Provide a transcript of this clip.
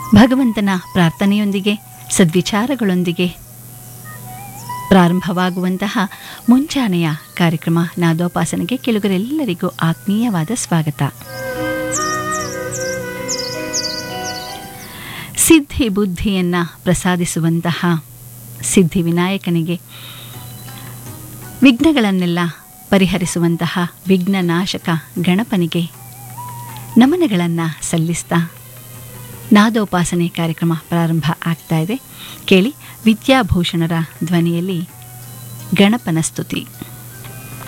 ಭಗವಂತನ ಪ್ರಾರ್ಥನೆಯೊಂದಿಗೆ ಸದ್ವಿಚಾರಗಳೊಂದಿಗೆ ಪ್ರಾರಂಭವಾಗುವಂತಹ ಮುಂಜಾನೆಯ ಕಾರ್ಯಕ್ರಮ ನಾದೋಪಾಸನೆಗೆ ಕೆಲವರೆಲ್ಲರಿಗೂ ಆತ್ಮೀಯವಾದ ಸ್ವಾಗತ ಸಿದ್ಧಿ ಬುದ್ಧಿಯನ್ನ ಪ್ರಸಾದಿಸುವಂತಹ ಸಿದ್ಧಿ ವಿನಾಯಕನಿಗೆ ವಿಘ್ನಗಳನ್ನೆಲ್ಲ ಪರಿಹರಿಸುವಂತಹ ವಿಘ್ನನಾಶಕ ಗಣಪನಿಗೆ ನಮನಗಳನ್ನು ಸಲ್ಲಿಸ್ತಾ ನಾದೋಪಾಸನೆ ಕಾರ್ಯಕ್ರಮ ಪ್ರಾರಂಭ ಆಗ್ತಾ ಇದೆ ಕೇಳಿ ವಿದ್ಯಾಭೂಷಣರ ಧ್ವನಿಯಲ್ಲಿ ಗಣಪನ ಸ್ತುತಿ